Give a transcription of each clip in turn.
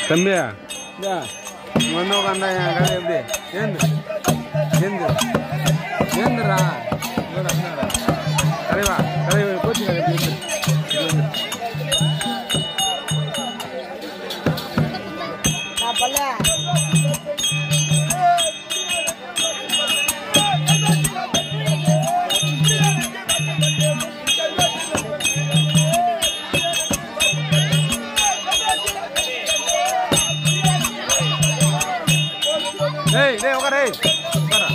தம்பி இங்க வந்து உட்காந்தா என் கதை எப்படி ஏந்து ஏந்து ஏந்துடா இங்கடா, இங்கடா. தலைவா தலைவா கோச்சு கதை எப்படி ஏந்து ஏந்து. டேய் டேய் உட்கார டேய் உட்கார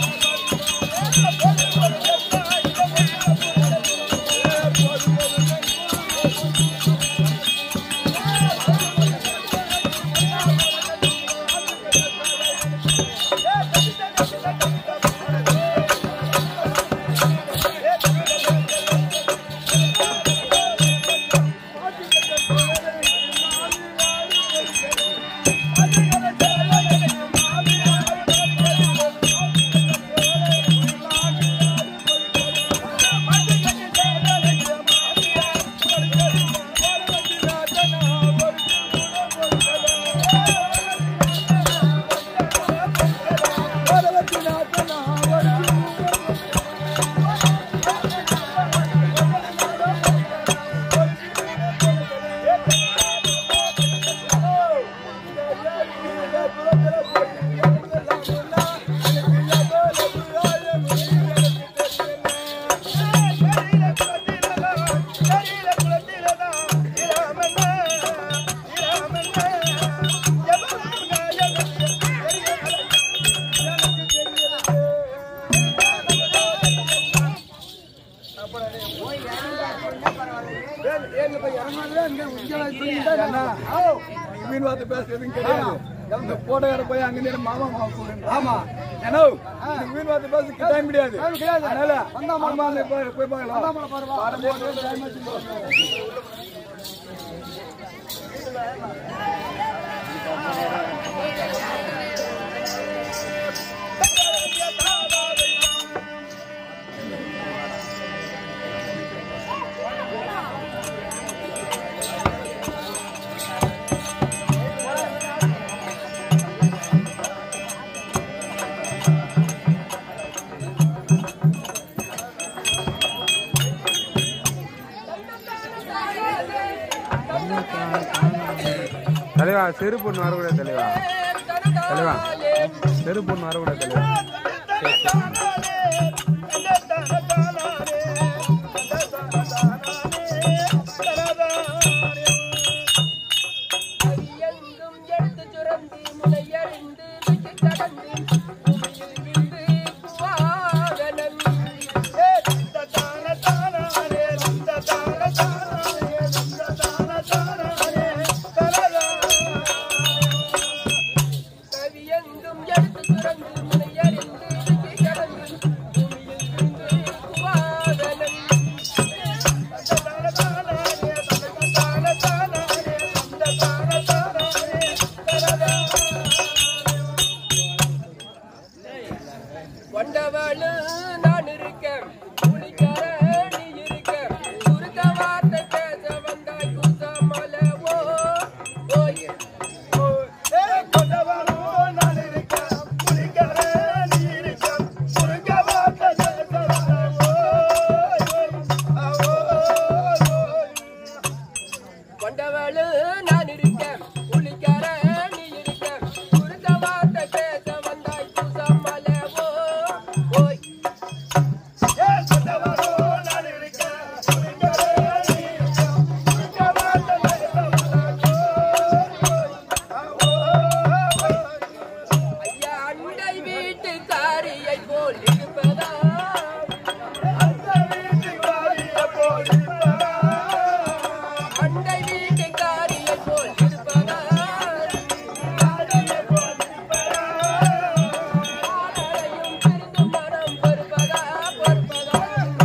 மீன் வார்த்தை பேசுறதுன்னு கிடையாது இந்த போட்டோக்கார போய் அங்க நேரம் மாமா மாமா சொல்றேன் ஆமா ஏன்னா இந்த மீன் வார்த்தை பேச டைம் கிடையாது அதனால மாமா அங்க போய் போய் பார்க்கலாம் பாடம் போட்டு time ஆச்சு. தலைவா செருப்பு ஒன்று வரக்கூடாது தலைவா தலைவா செருப்பு ஒன்று வரக்கூடாது தலைவா எங்கும் எடுத்து சுரந்து முளையறிந்து விட்டு கடந்து பூமியில் விழுந்து பூவாகனம் கவி எங்கும் எடுத்து சுரந்து முளையறிந்து விட்டு கடந்து பூமியில் விழுந்து பூவாகனம் கொண்டவளு நான் இருக்க புலிக்கார நீ இருக்க குறுக்க வார்த்தை பேச வந்தாய் குசமலவோ ஓய் கொண்டவளு நான் இருக்க புலிக்கார நீ இருக்க குறுக்க வார்த்தை பேச வந்தாய் குசமலவோ ஓய் ஐயா அண்டை வீட்டுக்காரியை போல் இருப்பதா அண்டை வீட்டுக்காரியை போல் இருப்பதா ஆளையும் பிரிந்து மனம் பொறுப்பதா பொறுப்பதா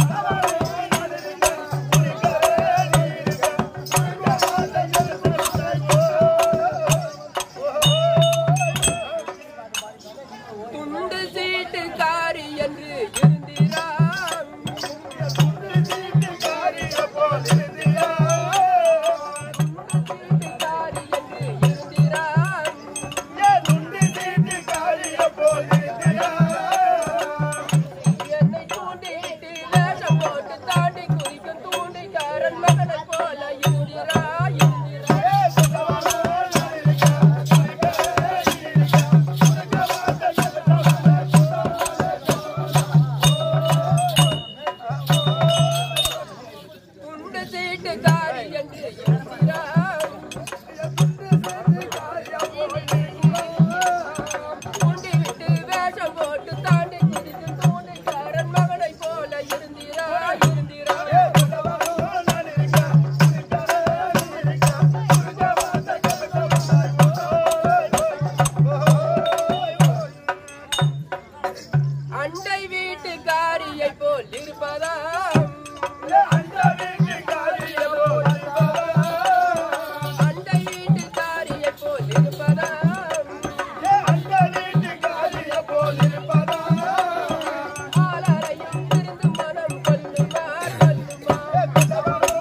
துண்டு சீட்டுக்காரி என்று இருந்திராம் சீட்டுக்காரி என்று இருந்திராம் அண்டை வீட்டுக்காரியை போல் இருப்பதாம் அண்டை வீட்டுக்காரியை போல் இருப்பதாம் ஆளாரையும் திருந்து மனம் கொல்லுமா கொல்லுமா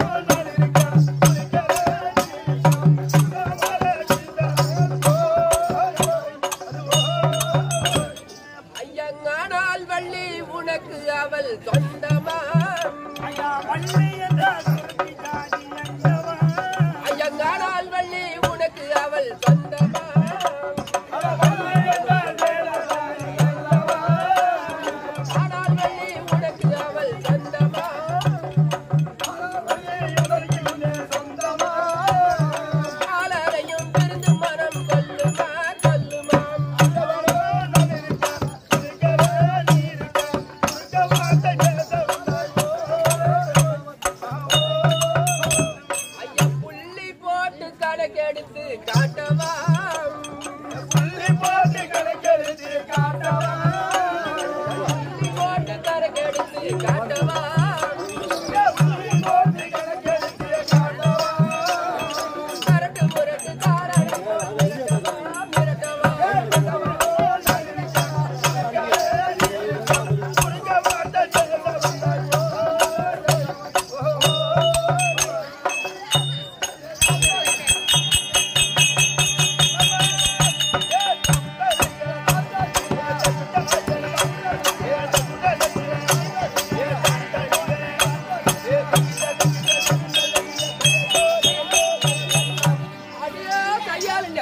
ஐயங்கானால் வள்ளி உனக்கு அவள் சொந்தமா ஐயங்கானால் வள்ளி உனக்கு அவள் சொந்தமா ஆனால் வள்ளி உனக்கு அவள் சொந்தமா ஆளாரையும் திருந்து மனம் கொல்லுமா கொல்லுமா ஐயா புள்ளி போட்டு கணக்கெடுத்து காட்டவா புள்ளி போட்டு கணக்கெடுத்து காட்டவா கரட்டு முரட்டு காரணம் மிரட்டவா அடியே கையாளுங்க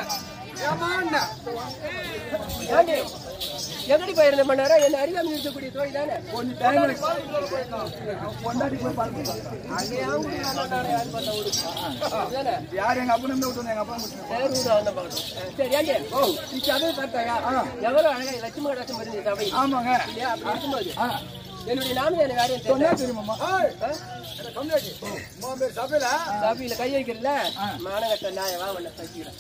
ஏண்டி, எங்கடி போயிருந்த மணி நேரம் என்ன அறியாமல் இருக்கக்கூடிய தோழி தானே கொஞ்சம் டைம் பொண்டாட்டி போய் பார்த்து அங்கே அவங்க யாரு யாரு பண்ண விடு அதானே யார் எங்க அப்பா நம்பி விட்டு எங்க அப்பா முடிச்சு சரி, விடு, அந்த பக்கம். சரி ஏண்டி ஓ நீ சபை பார்த்தாயா எவ்வளவு அழகா லட்சுமி கடாசம் இருந்தது சபை ஆமாங்க இல்லையா அப்படி இருக்கும்போது என்னுடைய நாமம் எனக்கு யாரையும் சொன்னா தெரியல தெரியுமாம்மா சபையில சபையில கை வைக்கிறல மானகட்ட நாய வா உன்னை சசிக்கிறேன்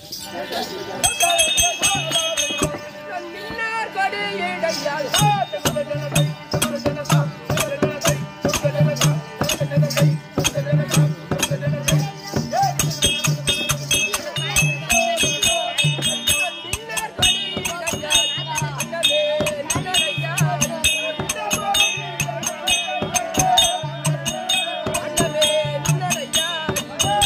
மின்னார் கொடியிடையால் மின்னார் கொடியிடையால் அண்ணலே நின்னடையால் அண்ணலே நின்னடையால்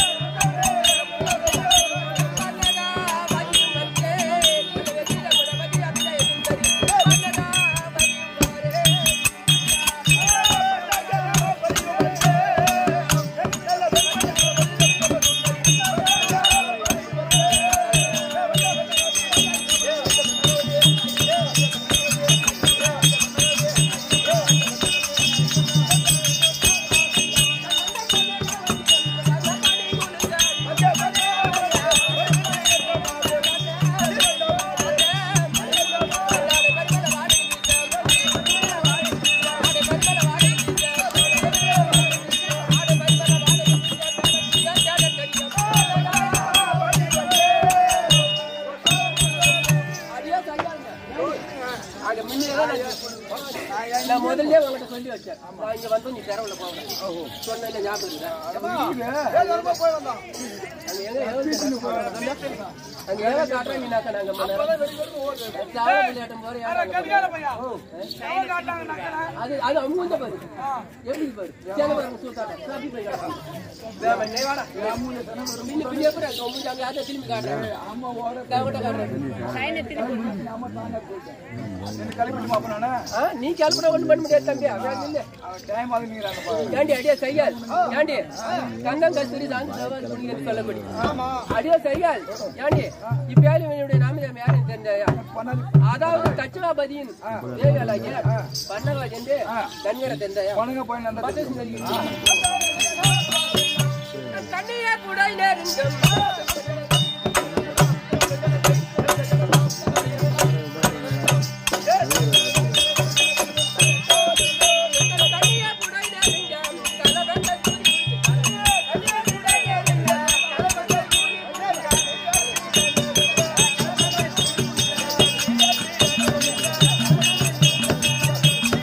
பன்னடா வயும் வந்தே வெற்றிட குடமதி அத்தை சுந்தரி பன்னடா வயும் வரே அங்க முன்னே நான் முதல்ல உங்ககிட்ட சொல்லி வச்சேன் நான் இங்க வந்து நீ தெரவுல போவேன் சொன்ன ஞாபகம் இல்லை அங்க எங்க எங்க அங்க எங்க காட்டுறேன் நீனாக்கா நாங்க சாவல விளையாட்டும் போது யாரும் ஓ, அது அது அவங்க வந்து பாரு எப்படி பாரு சேலை பாரு சூத்தாட்ட சாப்பி போய் காட்டுறாங்க வேவன் நே வாடா பின்ன பின்ன எப்படி அங்க மூஞ்சி அங்க அதை திரும்பி காட்டுறேன் அம்மா ஓட தேவட்ட காட்டுறேன் எனக்கு கிளம்பிட்டு மாப்பா நானே ஆ, நீ கிளம்புற ஒண்ணு பண்ண முடியாது தம்பி அதான் இல்ல டைம் ஆகுதுங்கிறாங்க பாருங்க ஏண்டி அடியா செய்யால் ஏண்டி கங்கம் கஸ்தூரி தான் துணிகள் சொல்லப்படி அடியா செய்யால் ஏண்டி இப்பயாவது இவனுடைய நாமதம் யாரும் தெரிஞ்சாயா அதாவது தட்சிணாபதியின் தேவையாளாகிய பண்ணவாஜ் என்று தன்வீர தெரிஞ்சாயா பணங்க போய் அந்த கண்ணிய குடை நெருங்கும் கண்ணிய குடை நெருங்கும் கலவெட்ட குறி கண்ணிய குடை நெருங்கும் கலவெட்ட குறி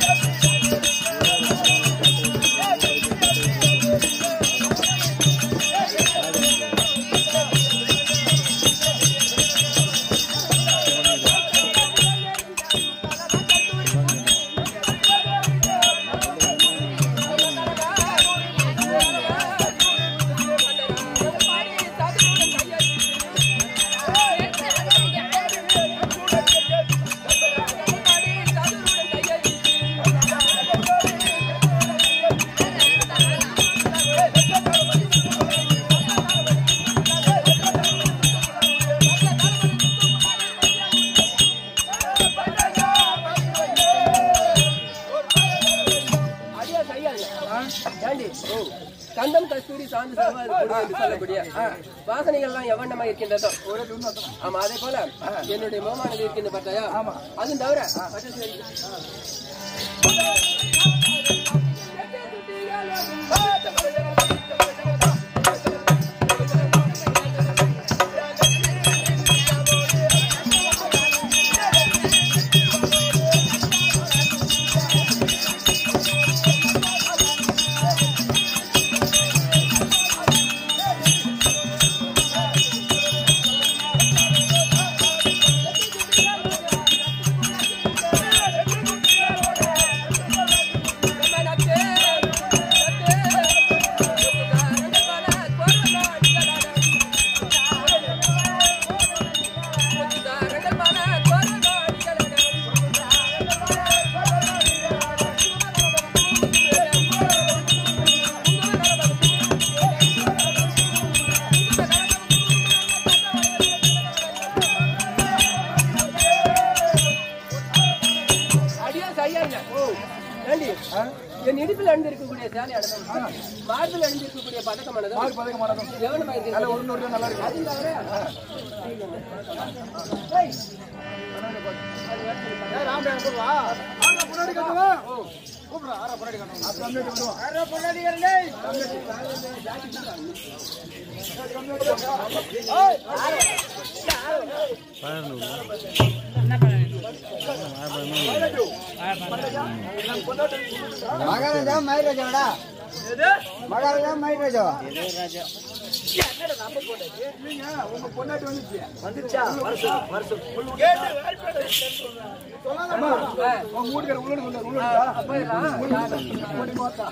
கந்தம் கஸ்தூரி சாந்து சர்வாது கொடி என்று சொல்லக்கூடிய வாசனைகள்லாம் எவண்ணமா இருக்கின்றதோ ஆமா அதே போல என்னுடைய மோமானது இருக்கின்ற பார்த்தாயா ஆமா அதுவும் தவிர மற்ற சில- அடியா சரியா இல்ல ஏண்டி என் இடுப்பில் அணிந்திருக்கக்கூடிய சேலை அடக்கம் மார்பில் அணிந்திருக்கக்கூடிய பதக்கமானது மார்க் பதக்க மாட்டோம் எவனமா இருக்கு நல்ல ஒரு நூறு நல்லா இருக்கு அது தவிர ராமடே கூப்பிடுவா ஆனா முன்னாடி கட்டுவா கூப்பிடுறா ஆறா முன்னாடி கட்டுவா அது கம்மியாட்டி விடுவா ஆறா முன்னாடி வரலே மகாராஜா மயிராஜாடா மகாராஜா மயிராஜா உங்க பொண்டாட்டி வந்துச்சு வந்துச்சா வருஷம் வருஷம் சொல்லாதம்மா உங்க வீட்டுக்கார உள்ளோடு சொல்றாரு உள்ளோடுடா போடி மாத்தா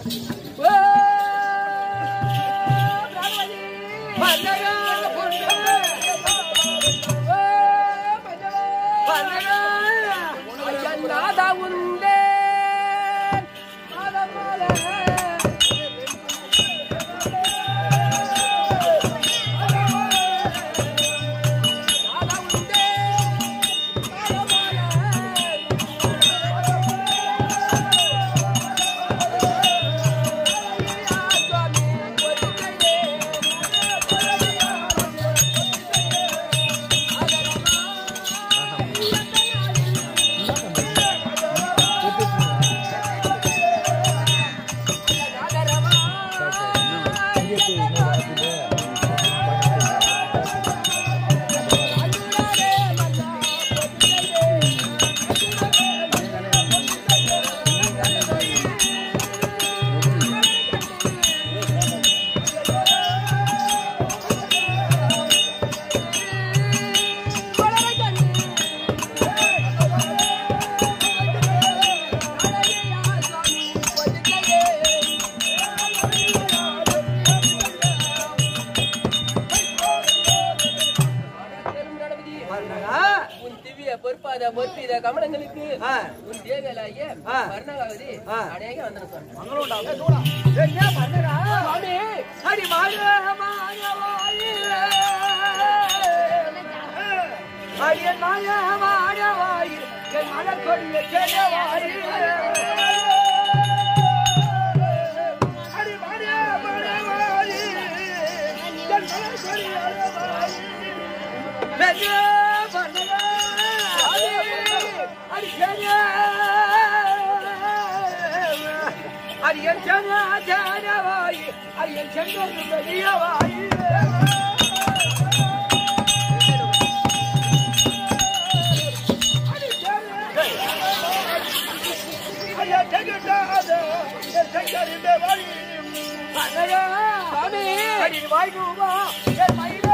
உன் திவ்ய பொறுப்பாத பொற்பித கமலங்களுக்கு உன் தேவையிலாகிய வர்ணகாவதி அநேக வந்தனம் சொன்னேன் அடி மாய மாய அடி மாய மாய வாயு என் மலக்கொடிய கேவாயு அடி மாய மாய வாயு என் மலக்கொடிய மெல்ல பண்ணல அடி அடி கேயா அரியன் ஜன ஜனவாயி அரியன் செங்கல் வெளியவாயி வாய்க்குமா என் மயிலே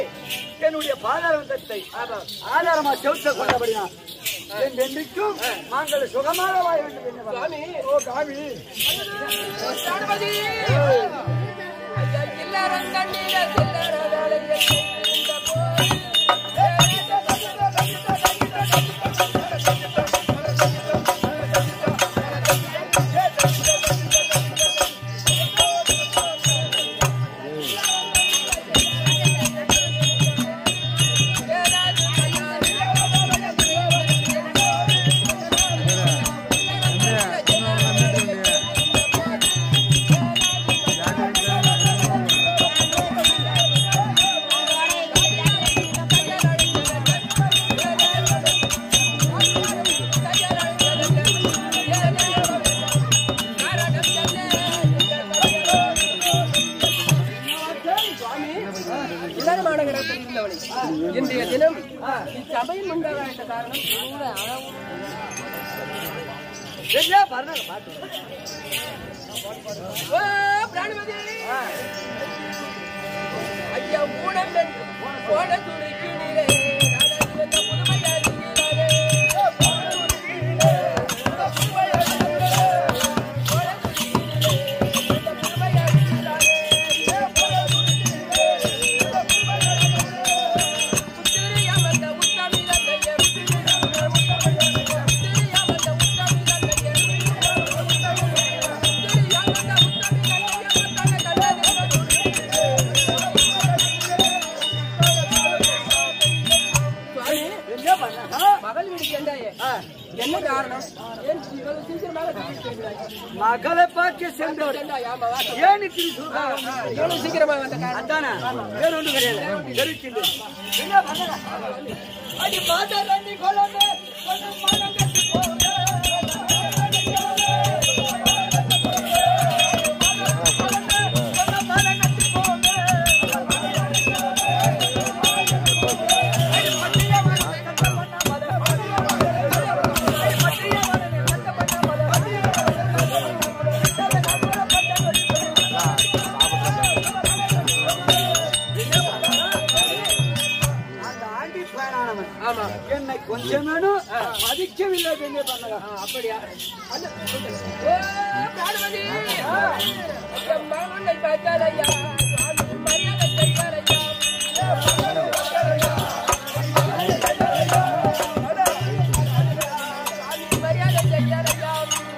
என்னுடைய பாதாரத்தை ஆதாரமா செலுத்த கொண்டபடியா என்றென்றைக்கும் நாங்கள் சுகமாக வாழ வேண்டும் என்று சுவாமி ஓ காமி கணபதி ஐயா எல்லாரும் கண்ணீர சில்லற வேலையை செய்கின்ற போது இளம் மாநகரத்தில் இருந்தவளை இன்றைய தினம் இச்சபையில் உண்டாக என்ற காரணம் என்ன பரண பாட்டு ஓ, பிராணிமதி! ஐயா ஊனம் என்று போன துணிக்கினிலே, நானது என்ற புதுமை அறிகிறாரே. போன துணிக்கினிலே, இந்த புதுமை அறிகிறாரே. போன துணிக்கினிலே, இந்த புதுமை அறிகிறாரே. போன துணிக்கினிலே, இந்த புதுமை அறிகிறாரே. புத்திரி அமர்ந்த உத்தமிழந்தையே, புத்திரி அமர்ந்த உத்தமிழந்தையே, புத்திரி அமர்ந்த உத்தமிழந்தையே, மகள் வீடு சென்றாயே என்ன காரணம் ஏன் இவ்வளவு சீக்கிரமாக திரும்பி சென்றாய்? மகளை பார்க்க சென்றவர் சென்றாய், ஆமா, வா. ஏன் இப்படி சொல்றாங்க இவ்வளவு சீக்கிரமாக வந்த காரணம் அதானே வேற ஒன்றும் கிடையாது தெரிவிக்கின்றேன் என்ன பண்ணல அடி மாதா ரெண்டி கொலமே கொஞ்சம் மனம் கட்டி போங்க அந்த ஆண்டி பயனானவன் ஆமா என்னை கொஞ்சமேனும் மதிக்கவில்லை என்று பண்ணலாம் அப்படியா அந்த- ஓ, பார்வதி! என் மகனை பார்த்தாலையா சுவாமி மரியாதை செய்வாரையா சுவாமி மரியாதை செய்யாரையா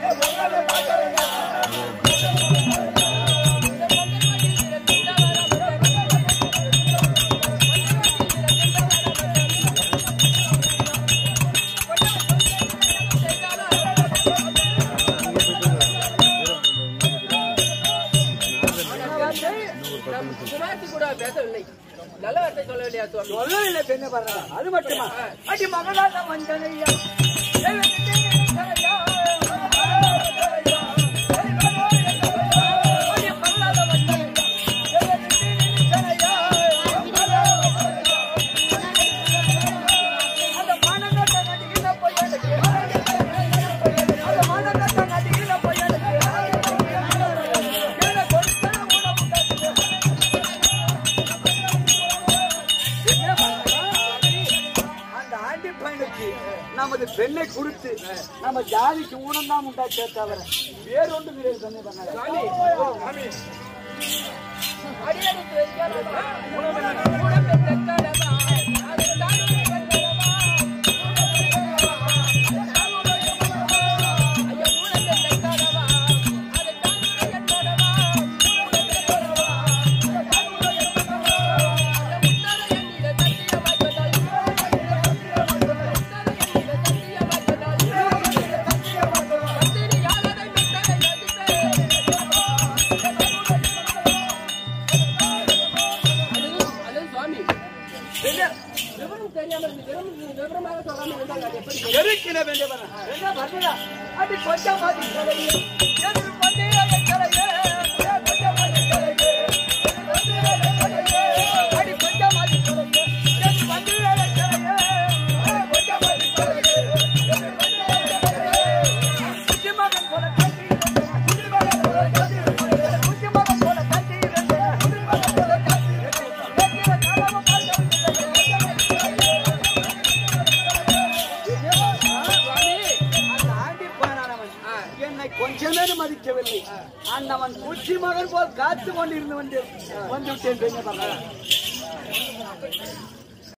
நம் சுமார்த்தி கூட பேசவில்லை நல்ல வார்த்தை சொல்லவில்லையா சுவாமி சொல்லவில்லை பெண்ணு பண்ணல அது மட்டுமா அடி மகளாக வந்தனையா அந்த ஆண்டி பையனுக்கு நமது பெண்ணை கொடுத்து நம்ம ஜாதிக்கு ஊனம் தான் உண்டாச்சே தவிர வேறொன்றும் கிடையாது சொன்னே பண்ணாங்க அடியெடுத்து வைக்கிறவா உடம்பை தக்கடவா அதை தாண்டி வந்தடவா ஐயா உடம்பை தக்கடவா அதை தாண்டி வந்தடவா சுவாமி விவரம் தெரியாம இருந்து விவரம் விவரமாக சொல்லாம இருந்தால் அது எப்படி எருக்கின வேண்டிய பண்ண என்ன பண்ணல அடி கொஞ்சம் மாதிரி தலையே எதிர் பண்ணி அதை தலையே கொஞ்சம் மாதிரி தலையே அடி கொஞ்சம் மாதிரி தலையே எதிர் பண்ணி அதை தலையே கொஞ்சம் மாதிரி தலையே குச்சி மகன் போல கட்டி குச்சி மகன் போல கட்டி குச்சி மகன் போல கட்டி குச்சி மகன் போல கட்டி காலமும் பார்க்க என்னை கொஞ்சமே மதிக்கவில்லை அண்ணவன் குச்சி மகன் போல் காத்து கொண்டிருந்து வந்து வந்து விட்டேன் பெண்ணே பாப்பா.